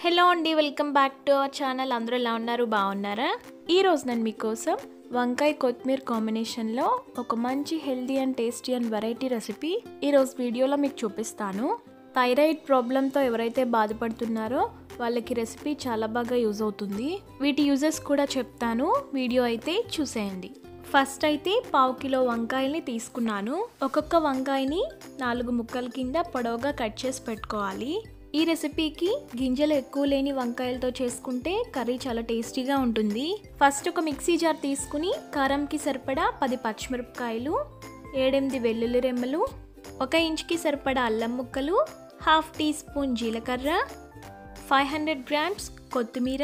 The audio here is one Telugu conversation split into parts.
హలో అండి welcome back to our channel అందరూ ఎలా ఉన్నారు బాగున్నారా ఈరోజు నేను మీకోసం వంకాయ కొత్తిమీర కాంబినేషన్లో ఒక మంచి healthy and tasty and variety recipe ఈరోజు వీడియోలో మీకు చూపిస్తాను థైరాయిడ్ ప్రాబ్లంతో ఎవరైతే బాధపడుతున్నారో వాళ్ళకి రెసిపీ చాలా బాగా యూజ్ అవుతుంది వీటి యూజెస్ కూడా చెప్తాను వీడియో అయితే చూసేయండి ఫస్ట్ అయితే పావు కిలో వంకాయల్ని తీసుకున్నాను ఒక్కొక్క వంకాయని నాలుగు ముక్కల కింద పొడవుగా కట్ చేసి పెట్టుకోవాలి ఈ రెసిపీకి గింజలు ఎక్కువ లేని వంకాయలతో చేసుకుంటే కర్రీ చాలా టేస్టీగా ఉంటుంది ఫస్ట్ ఒక మిక్సీ జార్ తీసుకుని కారంకి సరిపడా పది పచ్చిమిరపకాయలు ఏడెనిమిది వెల్లుల్లి రెమ్మలు ఒక ఇంచుకి సరిపడా అల్లం ముక్కలు హాఫ్ టీ స్పూన్ జీలకర్ర ఫైవ్ హండ్రెడ్ గ్రామ్స్ కొత్తిమీర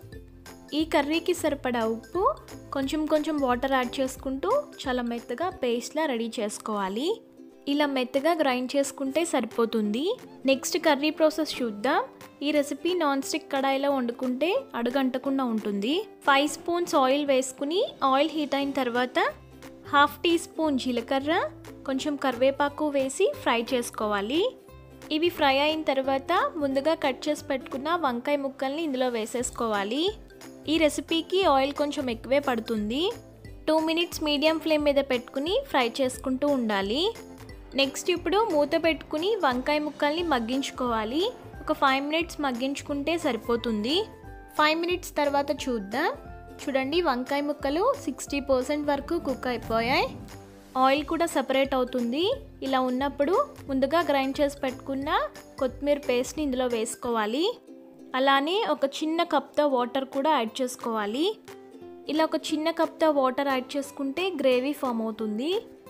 ఈ కర్రీకి సరిపడా ఉప్పు కొంచెం కొంచెం వాటర్ యాడ్ చేసుకుంటూ చాలా మెత్తగా పేస్ట్లా రెడీ చేసుకోవాలి ఇలా మెత్తగా గ్రైండ్ చేసుకుంటే సరిపోతుంది నెక్స్ట్ కర్రీ ప్రాసెస్ చూద్దాం ఈ రెసిపీ నాన్ స్టిక్ కడాయిలో వండుకుంటే అడుగంటకుండా ఉంటుంది ఫైవ్ స్పూన్స్ ఆయిల్ వేసుకుని ఆయిల్ హీట్ అయిన తర్వాత హాఫ్ టీ స్పూన్ జీలకర్ర కొంచెం కరివేపాకు వేసి ఫ్రై చేసుకోవాలి ఇవి ఫ్రై అయిన తర్వాత ముందుగా కట్ చేసి పెట్టుకున్న వంకాయ ముక్కల్ని ఇందులో వేసేసుకోవాలి ఈ రెసిపీకి ఆయిల్ కొంచెం ఎక్కువే పడుతుంది టూ మినిట్స్ మీడియం ఫ్లేమ్ మీద పెట్టుకుని ఫ్రై చేసుకుంటూ ఉండాలి నెక్స్ట్ ఇప్పుడు మూత పెట్టుకుని వంకాయ ముక్కల్ని మగ్గించుకోవాలి ఒక ఫైవ్ మినిట్స్ మగ్గించుకుంటే సరిపోతుంది ఫైవ్ మినిట్స్ తర్వాత చూద్దాం చూడండి వంకాయ ముక్కలు సిక్స్టీ పర్సెంట్ వరకు కుక్ అయిపోయాయి ఆయిల్ కూడా సపరేట్ అవుతుంది ఇలా ఉన్నప్పుడు ముందుగా గ్రైండ్ చేసి పెట్టుకున్న కొత్తిమీర పేస్ట్ని ఇందులో వేసుకోవాలి అలానే ఒక చిన్న కప్తో వాటర్ కూడా యాడ్ చేసుకోవాలి ఇలా ఒక చిన్న కప్తో వాటర్ యాడ్ చేసుకుంటే గ్రేవీ ఫామ్ అవుతుంది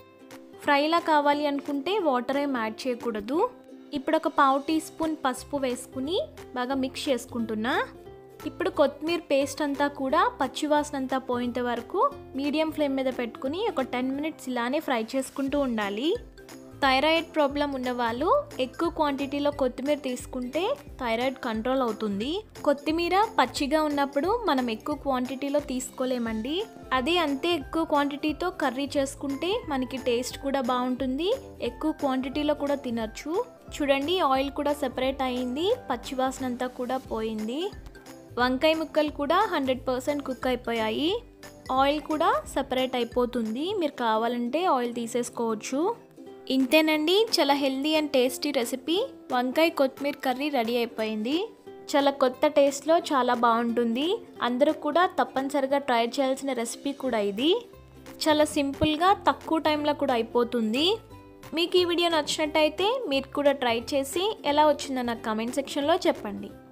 ఫ్రైలా కావాలి అనుకుంటే వాటర్ ఏం యాడ్ చేయకూడదు ఇప్పుడు ఒక పావు టీ స్పూన్ పసుపు వేసుకుని బాగా మిక్స్ చేసుకుంటున్నా ఇప్పుడు కొత్తిమీర పేస్ట్ అంతా కూడా పచ్చివాసన అంతా పోయేంత వరకు మీడియం ఫ్లేమ్ మీద పెట్టుకుని ఒక టెన్ మినిట్స్ ఇలానే ఫ్రై చేసుకుంటూ ఉండాలి థైరాయిడ్ ప్రాబ్లం ఉన్న వాళ్ళు ఎక్కువ క్వాంటిటీలో కొత్తిమీర తీసుకుంటే థైరాయిడ్ కంట్రోల్ అవుతుంది కొత్తిమీర పచ్చిగా ఉన్నప్పుడు మనం ఎక్కువ క్వాంటిటీలో తీసుకోలేమండి అదే అంతే ఎక్కువ క్వాంటిటీతో కర్రీ చేసుకుంటే మనకి టేస్ట్ కూడా బాగుంటుంది ఎక్కువ క్వాంటిటీలో కూడా తినచ్చు చూడండి ఆయిల్ కూడా సెపరేట్ అయ్యింది పచ్చివాసన అంతా కూడా పోయింది వంకాయ ముక్కలు కూడా హండ్రెడ్ పర్సెంట్ కుక్ అయిపోయాయి ఆయిల్ కూడా సపరేట్ అయిపోతుంది మీరు కావాలంటే ఆయిల్ తీసేసుకోవచ్చు ఇంతేనండి చాలా హెల్దీ అండ్ టేస్టీ రెసిపీ వంకాయ కొత్తిమీర కర్రీ రెడీ అయిపోయింది చాలా కొత్త టేస్ట్లో చాలా బాగుంటుంది అందరూ కూడా తప్పనిసరిగా ట్రై చేయాల్సిన రెసిపీ కూడా ఇది చాలా సింపుల్గా తక్కువ టైంలో కూడా అయిపోతుంది మీకు ఈ వీడియో నచ్చినట్టయితే మీరు కూడా ట్రై చేసి ఎలా వచ్చిందో నాకు కామెంట్ సెక్షన్లో చెప్పండి